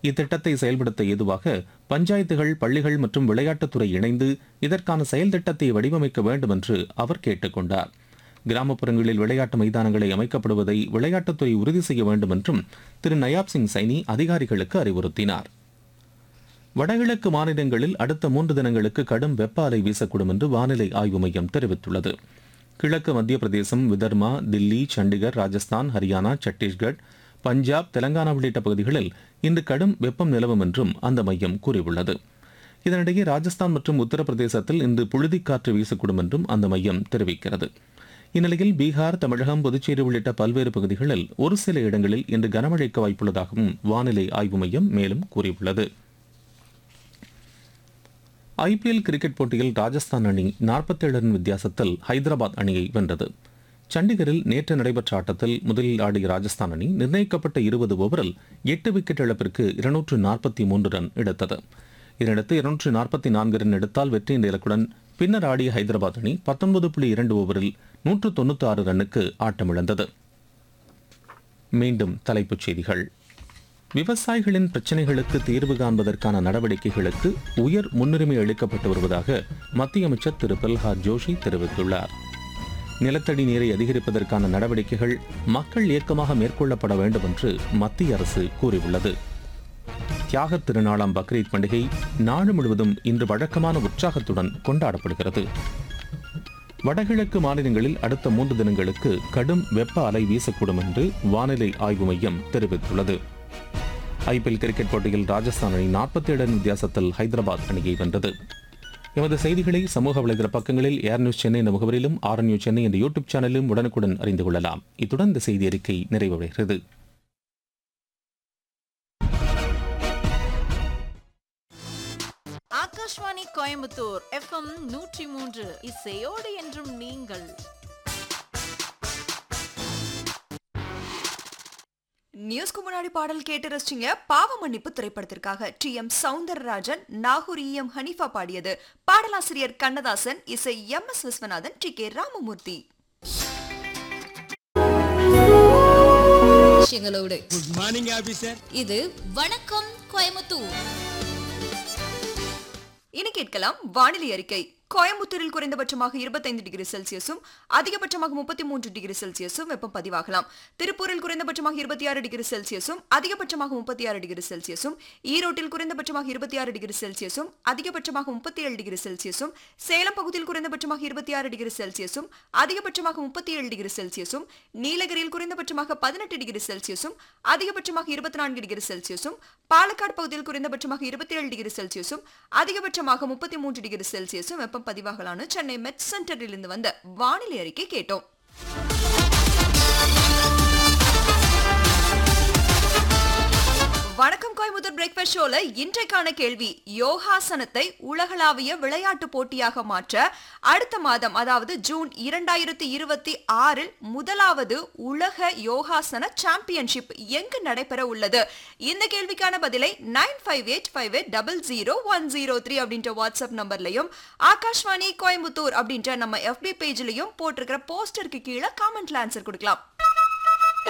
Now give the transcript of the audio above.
இத்திட்டத்தை செயல்படுத்த ஏதுவாக பஞ்சாயத்துகள் பள்ளிகள் மற்றும் விளையாட்டுத்துறை இணைந்து இதற்கான செயல் திட்டத்தை வடிவமைக்க வேண்டும் என்று அவர் கேட்டுக் கொண்டார் கிராமப்புறங்களில் விளையாட்டு மைதானங்களை அமைக்கப்படுவதை விளையாட்டுத்துறை உறுதி செய்ய வேண்டும் என்றும் திரு நயாப் சிங் சைனி அதிகாரிகளுக்கு அறிவுறுத்தினார் வடகிழக்கு மாநிலங்களில் அடுத்த மூன்று தினங்களுக்கு கடும் வெப்ப அலை வீசக்கூடும் என்று வானிலை ஆய்வு மையம் தெரிவித்துள்ளது கிழக்கு மத்திய பிரதேசம் விதர்மா தில்லி சண்டிகர் ராஜஸ்தான் ஹரியானா சத்தீஸ்கர் பஞ்சாப் தெலங்கானா உள்ளிட்ட பகுதிகளில் இன்று கடும் வெப்பம் நிலவும் என்றும் அந்த மையம் கூறியுள்ளது இதனிடையே ராஜஸ்தான் மற்றும் உத்தரப்பிரதேசத்தில் இன்று புழுதிக்காற்று வீசக்கூடும் என்றும் அந்த மையம் தெரிவிக்கிறது இந்நிலையில் பீகார் தமிழகம் புதுச்சேரி உள்ளிட்ட பல்வேறு பகுதிகளில் ஒரு சில இடங்களில் இன்று கனமழைக்கு வாய்ப்புள்ளதாகவும் வானிலை ஆய்வு மையம் மேலும் கூறியுள்ளது ஐபிஎல் கிரிக்கெட் போட்டியில் ராஜஸ்தான் அணி 47 ரன் வித்தியாசத்தில் ஹைதராபாத் அணியை வென்றது சண்டிகரில் நேற்று நடைபெற்ற ஆட்டத்தில் முதலில் ஆடிய ராஜஸ்தான் அணி நிர்ணயிக்கப்பட்ட இருபது ஓவரில் எட்டு விக்கெட் இழப்பிற்கு இருநூற்று நாற்பத்தி மூன்று ரன் எடுத்தது இதனடுத்து இருநூற்று நாற்பத்தி நான்கு ரன் எடுத்தால் வெற்றி என்ற இலக்குடன் பின்னர் ஆடிய ஹைதராபாத் அணி பத்தொன்பது புள்ளி இரண்டு ஓவரில் நூற்று தொண்ணூற்றி ஆறு ரன்னுக்கு ஆட்டமிழந்தது மீண்டும் தலைப்புச் செய்திகள் விவசாயிகளின் பிரச்சினைகளுக்கு தீர்வு காண்பதற்கான நடவடிக்கைகளுக்கு உயர் முன்னுரிமை அளிக்கப்பட்டு வருவதாக மத்திய அமைச்சர் திரு பிரல்ஹாத் ஜோஷி தெரிவித்துள்ளார் நிலத்தடி நீரை அதிகரிப்பதற்கான நடவடிக்கைகள் மக்கள் இயக்கமாக மேற்கொள்ளப்பட வேண்டும் என்று மத்திய அரசு கூறியுள்ளது தியாகத் திருநாளாம் பக்ரீத் பண்டிகை நாடு முழுவதும் இன்று வழக்கமான உற்சாகத்துடன் கொண்டாடப்படுகிறது வடகிழக்கு மாநிலங்களில் அடுத்த மூன்று தினங்களுக்கு கடும் வெப்ப அலை வீசக்கூடும் என்று வானிலை ஆய்வு மையம் தெரிவித்துள்ளது ஐபிஎல் கிரிக்கெட் போட்டியில் ராஜஸ்தான் அணி 47 ரன் வித்தியாசத்தில் ஹைதராபாத் அணியை வென்றது எமது செய்திகளை சமூக வலைதள பக்கங்களில் ஏர் நியூஸ் சென்னை என்ற முகவரிலும் ஆர் நியூஸ் சென்னை என்ற யூடியூப் சேனலிலும் உடனுக்குடன் அறிந்து கொள்ளலாம் இத்துடன் இந்த செய்தி அறிக்கை நிறைவடைகிறது ஆகாஷ்வாணி கோயம்புத்தூர் எஃப்எம் நூற்றி மூன்று இசையோடு என்றும் நீங்கள் நியூஸ்க்கு முன்னாடி பாடல் கேட்டு ரசிச்சிங்க பாவ மன்னிப்பு திரைப்படத்திற்காக T M Soundararajan Nagore E M Hanifa பாடியது பாடலாசிரியர் கண்ணதாசன் இசை M S Viswanathan T K Ramamoorthy விஷயங்களோடு குட் மார்னிங் ஆபீசர் இது வணக்கம் கோயமுத்தூர் இனி கேட்கலாம் வானிலை அறிக்கை கோயம்புத்தூரில் குறைந்தபட்சமாக இருபத்தைந்து டிகிரி செல்சியஸும் அதிகபட்சமாக முப்பத்தி மூன்று டிகிரி செல்சியஸும் வெப்பம் பதிவாகலாம் திருப்பூரில் குறைந்தபட்சமாக இருபத்தி ஆறு டிகிரி செல்சியஸும் அதிகபட்சமாக முப்பத்தி ஆறு டிகிரி செல்சியஸும் ஈரோட்டில் குறைந்தபட்சமாக இருபத்தி ஆறு டிகிரி செல்சியஸும் அதிகபட்சமாக முப்பத்தி ஏழு டிகிரி செல்சியஸும் சேலம் பகுதியில் குறைந்தபட்சமாக இருபத்தி ஆறு டிகிரி செல்சியஸும் அதிகபட்சமாக முப்பத்தி ஏழு டிகிரி செல்சியஸும் நீலகிரியில் குறைந்தபட்சமாக பதினெட்டு டிகிரி செல்சியஸும் அதிகபட்சமாக இருபத்தி நான்கு டிகிரி செல்சியஸும் பாலக்காடு பகுதியில் குறைந்தபட்சமாக இருபத்தி ஏழு டிகிரி செல்சியஸும் அதிகபட்சமாக முப்பத்தி மூன்று டிகிரி செல்சியஸும் வெப்பம் பதிவாகலான்னு சென்னை மெட் சென்டரில் இருந்து வந்த வானிலை அறிக்கை கேட்டோம் வணக்கம் கோயம்புத்தூர் பிரேக்ஃபாஸ்ட் ஷோல இன்றைக்கான கேள்வி யோகாசனத்தை உலகளாவிய விளையாட்டு போட்டியாக மாற்ற அடுத்த மாதம் அதாவது ஜூன் இரண்டாயிரத்தி இருபத்தி ஆறில் முதலாவது உலக யோகாசன சாம்பியன்ஷிப் எங்கு நடைபெற உள்ளது இந்த கேள்விக்கான பதிலை nine five eight five eight double zero one zero three அப்படின்ற வாட்ஸ்அப் நம்பர்லையும் ஆகாஷ்வாணி கோயம்புத்தூர் அப்படின்ற நம்ம எஃபி பேஜ்லயும் போட்டிருக்கிற போஸ்டருக்கு கீழே காமெண்ட்ல ஆன்சர் கொடுக்கலாம்